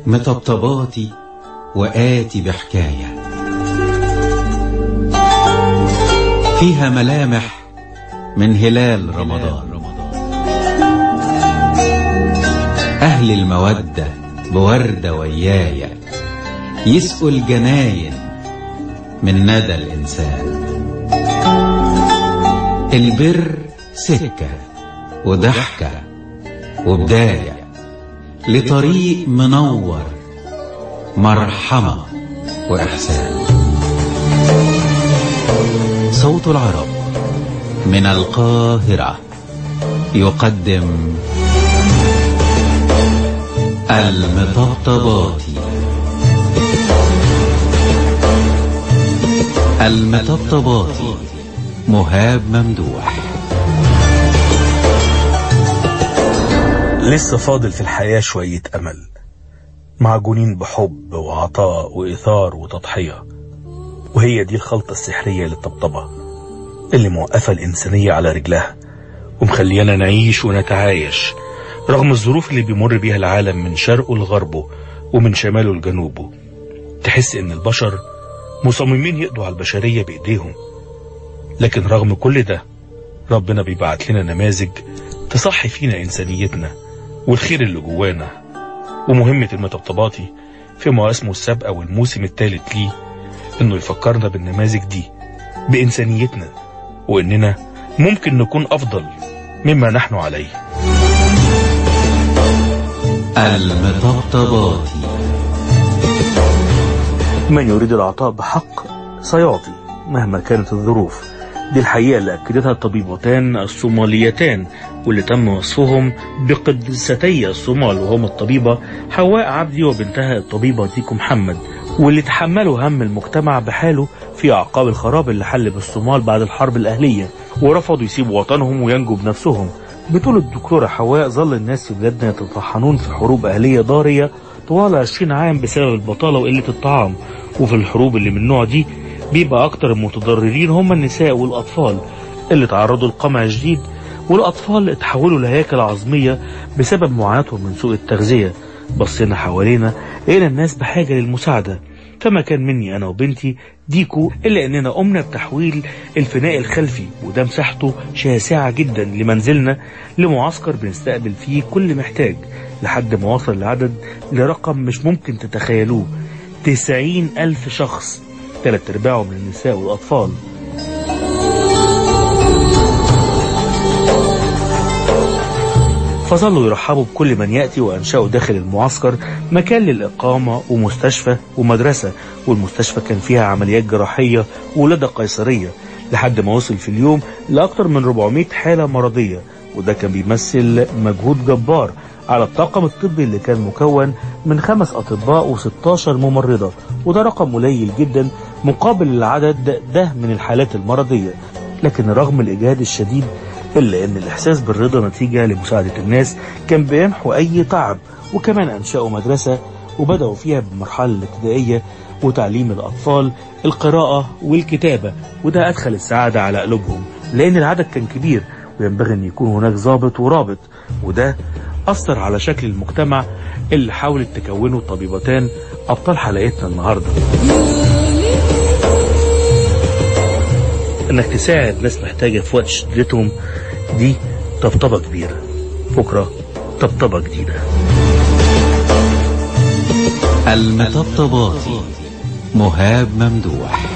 مطبطباتي وآتي بحكاية فيها ملامح من هلال رمضان أهل المودة بوردة ويايا يسقوا الجناين من ندى الإنسان البر سكة وضحكة وبداية لطريق منور مرحمة وإحسان صوت العرب من القاهرة يقدم المطبطبات المطبطبات مهاب ممدوح لسه فاضل في الحياة شوية أمل معجونين بحب وعطاء وإثار وتضحية وهي دي الخلطة السحرية للطبطبة اللي موقفة الإنسانية على رجلها ومخليانا نعيش ونتعايش رغم الظروف اللي بيمر بيها العالم من شرقه لغربه ومن شماله لجنوبه تحس إن البشر مصممين يقضوا على البشرية بإيديهم لكن رغم كل ده ربنا بيبعت لنا نماذج تصحي فينا إنسانيتنا والخير اللي جوانا ومهمة المطبطباتي في مواسمه السابقة والموسم الثالث ليه إنه يفكرنا بالنماذج دي بإنسانيتنا وإننا ممكن نكون أفضل مما نحن عليه المطبطبات من يريد العطاء بحق سيعطي مهما كانت الظروف دي الحقيقة اللي أكدتها الطبيبتان الصوماليتان واللي تم وصفهم بقدستي الصومال وهم الطبيبة حواء عبدي وبنتها الطبيبة ديكو محمد واللي تحملوا هم المجتمع بحاله في أعقاب الخراب اللي حل بالصومال بعد الحرب الأهلية ورفضوا يسيبوا وطنهم وينجوا بنفسهم بتقول الدكتورة حواء ظل الناس في بلادنا يتطحنون في حروب أهلية ضارية طوال 20 عام بسبب البطالة وقلة الطعام وفي الحروب اللي من النوع دي بيبقى أكتر المتضررين هم النساء والأطفال اللي تعرضوا لقمع شديد والأطفال اتحولوا لهياكل عظمية بسبب معاناتهم من سوء التغذية بصينا حوالينا لقينا الناس بحاجة للمساعدة فما كان مني أنا وبنتي ديكو إلا أننا قمنا بتحويل الفناء الخلفي وده مساحته شاسعة جدا لمنزلنا لمعسكر بنستقبل فيه كل محتاج لحد ما وصل العدد لرقم مش ممكن تتخيلوه تسعين ألف شخص ثلاث أرباعه من النساء والأطفال فظلوا يرحبوا بكل من يأتي وأنشأوا داخل المعسكر مكان للإقامة ومستشفى ومدرسة والمستشفى كان فيها عمليات جراحية وولادة قيصرية لحد ما وصل في اليوم لأكثر من 400 حالة مرضية وده كان بيمثل مجهود جبار على الطاقم الطبي اللي كان مكون من خمس أطباء و16 ممرضة وده رقم قليل جدا مقابل العدد ده من الحالات المرضية لكن رغم الإجهاد الشديد إلا أن الإحساس بالرضا نتيجة لمساعدة الناس كان بيمحو أي تعب وكمان أنشأوا مدرسة وبدأوا فيها بالمرحلة الابتدائية وتعليم الأطفال القراءة والكتابة وده أدخل السعادة على قلوبهم لأن العدد كان كبير وينبغي أن يكون هناك ضابط ورابط وده أثر على شكل المجتمع اللي حاولت تكونه الطبيبتان أبطال حلقتنا النهاردة انك تساعد ناس محتاجة في وقت شدتهم دي طبطبة كبيرة بكرة طبطبة جديدة المطبطبات مهاب ممدوح